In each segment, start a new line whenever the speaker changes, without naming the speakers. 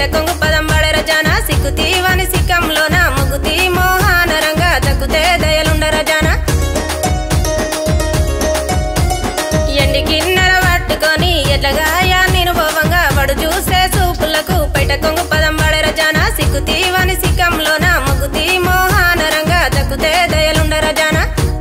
కొంగు పదం బడర జాన సిక్కుతీ వాని సిక్కంలోన ముగ్గుతీ మోహానరంగా దక్కుతే దయలుండర జాన ఎండి కిన్నెర పట్టుకొని ఎట్లగాయా నేను భవంగా వడు చూసే సూపులకు పైట కొంగు పదం బడర జాన సిక్కుతీ వాని సిక్కంలోన ముగ్గుతీ మోహానరంగా దక్కుతే దయలుండర జాన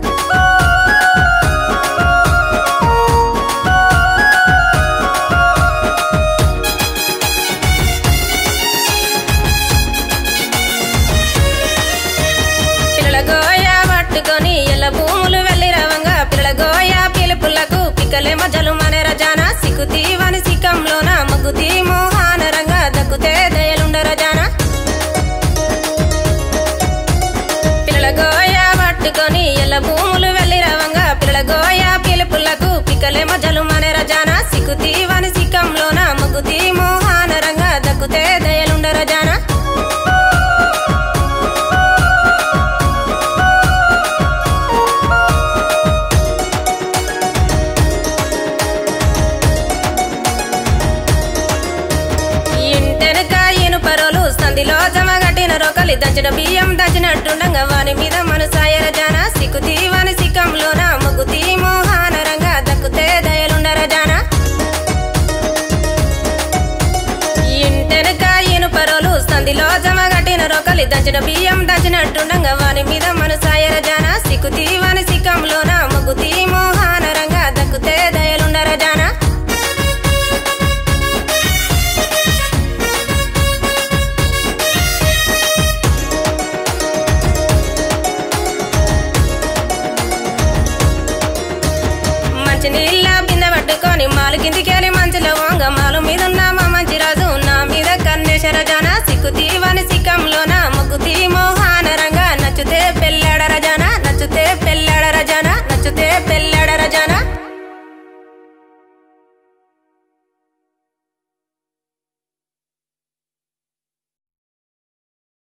పిల్లల గోయ పట్టుకొని ఎల్ల భూములు వెళ్ళి రవంగా పిల్లల గోయ పిలుపులకు పిక్కలే మజలు మన రజాన సిక్కుతీ వాని సిక్కంలోన ముగ్గుతీ మోహానరంగా దక్కుతే దయలుండ రజాన పిల్లల గోయ పట్టుకొని ఎల్ల భూములు వెళ్ళి రవంగా పిల్లల గోయ పిలుపులకు పిక్కలే మజలు మన రజాన సిక్కుతీ వాని సిక్కంలోన ముగ్గుతీ మోహానరంగా దక్కుతే దయలుండ రజాన ఇంటెనక ఇనుపరోలు సంధిలో జమగట్టిన రోకలి దంచిన బియ్యం దంచినట్టుండగా వాని మీద మనసాయర జాన సిక్కుతీ వాని సిక్కంలోన ముగ్గుతీ మోహానరంగా దక్కుతే దయలుండర జాన ఇంటెనక ఇనుపరోలు సంధిలో జమగట్టిన రోకలి దంచిన బియ్యం దంచినట్టుండగా వాని మీద మనసాయర జాన సిక్కుతీ వాని సిక్కంలోన ముగ్గుతీ మోహానరంగా దక్కుతే దయలుండర జాన